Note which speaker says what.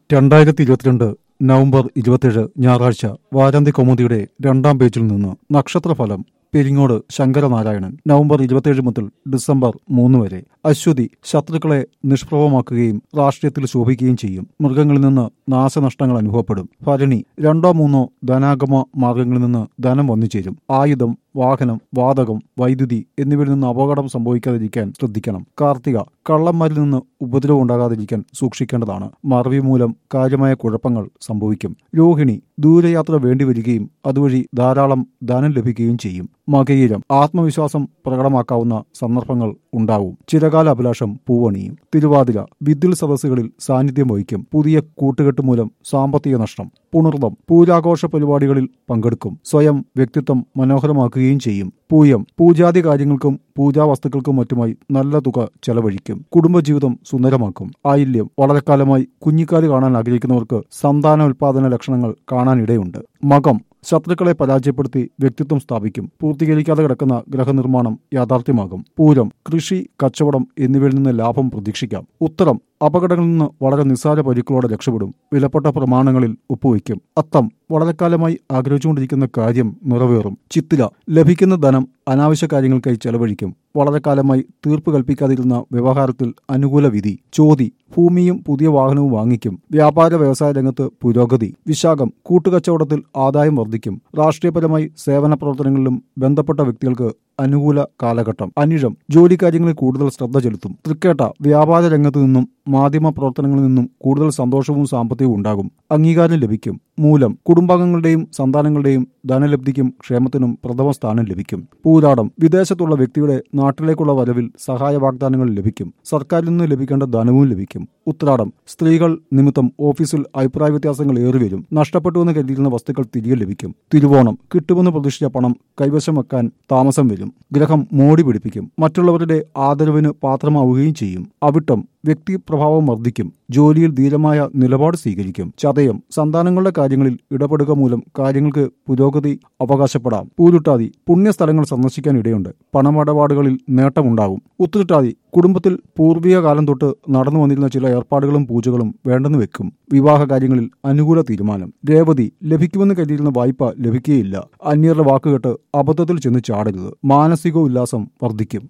Speaker 1: രണ്ടായിരത്തി ഇരുപത്തിരണ്ട് നവംബർ ഇരുപത്തിയേഴ് ഞായറാഴ്ച വാരാന്ത്യ കൗമുദിയുടെ രണ്ടാം പേജിൽ നിന്ന് നക്ഷത്രഫലം പെരിങ്ങോട് ശങ്കരനാരായണൻ നവംബർ ഇരുപത്തിയേഴ് മുതൽ ഡിസംബർ മൂന്ന് വരെ അശ്വതി ശത്രുക്കളെ നിഷ്പ്രഭമാക്കുകയും രാഷ്ട്രീയത്തിൽ ശോഭിക്കുകയും ചെയ്യും മൃഗങ്ങളിൽ നിന്ന് നാശനഷ്ടങ്ങൾ അനുഭവപ്പെടും ഭരണി രണ്ടോ മൂന്നോ ധനാഗമ മാർഗങ്ങളിൽ നിന്ന് ധനം വന്നു ചേരും ആയുധം വാഹനം വാതകം വൈദ്യുതി എന്നിവയിൽ നിന്ന് അപകടം സംഭവിക്കാതിരിക്കാൻ ശ്രദ്ധിക്കണം കാർത്തിക കള്ളന്മാരിൽ നിന്ന് ഉപദ്രവം ഉണ്ടാകാതിരിക്കാൻ സൂക്ഷിക്കേണ്ടതാണ് മറവി മൂലം കാര്യമായ കുഴപ്പങ്ങൾ സംഭവിക്കും രോഹിണി ദൂരയാത്ര വേണ്ടിവരികയും അതുവഴി ധാരാളം ധനം ലഭിക്കുകയും ചെയ്യും മകയിരം ആത്മവിശ്വാസം പ്രകടമാക്കാവുന്ന സന്ദർഭങ്ങൾ ഉണ്ടാവും ചിരകാല അഭിലാഷം പൂവണിയും തിരുവാതിര വിദ്യുൽ സദസ്സുകളിൽ സാന്നിധ്യം വഹിക്കും പുതിയ കൂട്ടുകെട്ട് മൂലം സാമ്പത്തിക നഷ്ടം പുണർദം പൂരാഘോഷ പരിപാടികളിൽ പങ്കെടുക്കും സ്വയം വ്യക്തിത്വം മനോഹരമാക്കുകയും ചെയ്യും പൂയം പൂജാതി കാര്യങ്ങൾക്കും പൂജാ വസ്തുക്കൾക്കും മറ്റുമായി നല്ല തുക ചെലവഴിക്കും കുടുംബജീവിതം സുന്ദരമാക്കും ആയില്യം വളരെ കാലമായി കുഞ്ഞിക്കാല് കാണാൻ ആഗ്രഹിക്കുന്നവർക്ക് സന്താനോൽപാദന ലക്ഷണങ്ങൾ കാണാനിടയുണ്ട് മകം ശത്രുക്കളെ പരാജയപ്പെടുത്തി വ്യക്തിത്വം സ്ഥാപിക്കും പൂർത്തീകരിക്കാതെ കിടക്കുന്ന ഗ്രഹനിർമ്മാണം യാഥാർത്ഥ്യമാകും പൂരം കൃഷി കച്ചവടം എന്നിവയിൽ നിന്ന് ലാഭം പ്രതീക്ഷിക്കാം ഉത്തരം അപകടങ്ങളിൽ നിന്ന് വളരെ നിസ്സാര പരിക്കുകളോടെ രക്ഷപ്പെടും വിലപ്പെട്ട പ്രമാണങ്ങളിൽ ഒപ്പുവയ്ക്കും അത്തം വളരെ കാലമായി ആഗ്രഹിച്ചുകൊണ്ടിരിക്കുന്ന കാര്യം നിറവേറും ചിത്തിര ലഭിക്കുന്ന ധനം അനാവശ്യ കാര്യങ്ങൾക്കായി ചെലവഴിക്കും വളരെ കാലമായി തീർപ്പ് കൽപ്പിക്കാതിരുന്ന വ്യവഹാരത്തിൽ അനുകൂല വിധി ചോതി ഭൂമിയും പുതിയ വാഹനവും വാങ്ങിക്കും വ്യാപാര വ്യവസായ രംഗത്ത് പുരോഗതി വിശാഖം കൂട്ടുകച്ചവടത്തിൽ ആദായം വർദ്ധിക്കും രാഷ്ട്രീയപരമായി സേവന പ്രവർത്തനങ്ങളിലും ബന്ധപ്പെട്ട വ്യക്തികൾക്ക് അനുകൂല കാലഘട്ടം അനിഴം ജോലിക്കാര്യങ്ങളിൽ കൂടുതൽ ശ്രദ്ധ ചെലുത്തും തൃക്കേട്ട വ്യാപാര രംഗത്തു നിന്നും മാധ്യമ പ്രവർത്തനങ്ങളിൽ നിന്നും കൂടുതൽ സന്തോഷവും സാമ്പത്തികവും ഉണ്ടാകും അംഗീകാരം ലഭിക്കും മൂലം കുടുംബാംഗങ്ങളുടെയും സന്താനങ്ങളുടെയും ധനലബ്ധിക്കും ക്ഷേമത്തിനും പ്രഥമ സ്ഥാനം ലഭിക്കും പൂരാടം വിദേശത്തുള്ള വ്യക്തിയുടെ നാട്ടിലേക്കുള്ള വരവിൽ സഹായ വാഗ്ദാനങ്ങൾ ലഭിക്കും സർക്കാരിൽ നിന്ന് ലഭിക്കേണ്ട ധനവും ലഭിക്കും ഉത്രാടം സ്ത്രീകൾ നിമിത്തം ഓഫീസിൽ അഭിപ്രായ വ്യത്യാസങ്ങൾ ഏറിവരും നഷ്ടപ്പെട്ടുവെന്ന് കരുതിയിരുന്ന വസ്തുക്കൾ തിരികെ ലഭിക്കും തിരുവോണം കിട്ടുമെന്ന് പ്രതീക്ഷിച്ച പണം കൈവശം വെക്കാൻ താമസം വരും ഗ്രഹം മോടി പിടിപ്പിക്കും മറ്റുള്ളവരുടെ ആദരവിന് പാത്രമാവുകയും ചെയ്യും അവിട്ടം വ്യക്തി പ്രഭാവം വർദ്ധിക്കും ജോലിയിൽ ധീരമായ നിലപാട് സ്വീകരിക്കും ചതയം സന്താനങ്ങളുടെ കാര്യങ്ങളിൽ ഇടപെടുക മൂലം കാര്യങ്ങൾക്ക് പുരോഗതി അവകാശപ്പെടാം പൂരുട്ടാതി പുണ്യസ്ഥലങ്ങൾ സന്ദർശിക്കാൻ ഇടയുണ്ട് പണമിടപാടുകളിൽ നേട്ടമുണ്ടാകും ഉത്തിരിട്ടാതി കുടുംബത്തിൽ പൂർവിക കാലം തൊട്ട് നടന്നു വന്നിരുന്ന ചില ഏർപ്പാടുകളും പൂജകളും വേണ്ടെന്ന് വെക്കും വിവാഹ കാര്യങ്ങളിൽ അനുകൂല തീരുമാനം രേവതി ലഭിക്കുമെന്ന് കരുതിയിരുന്ന വായ്പ ലഭിക്കുകയില്ല അന്യരുടെ വാക്കുകേട്ട് അബദ്ധത്തിൽ ചെന്ന് ചാടരുത് മാനസിക ഉല്ലാസം വർദ്ധിക്കും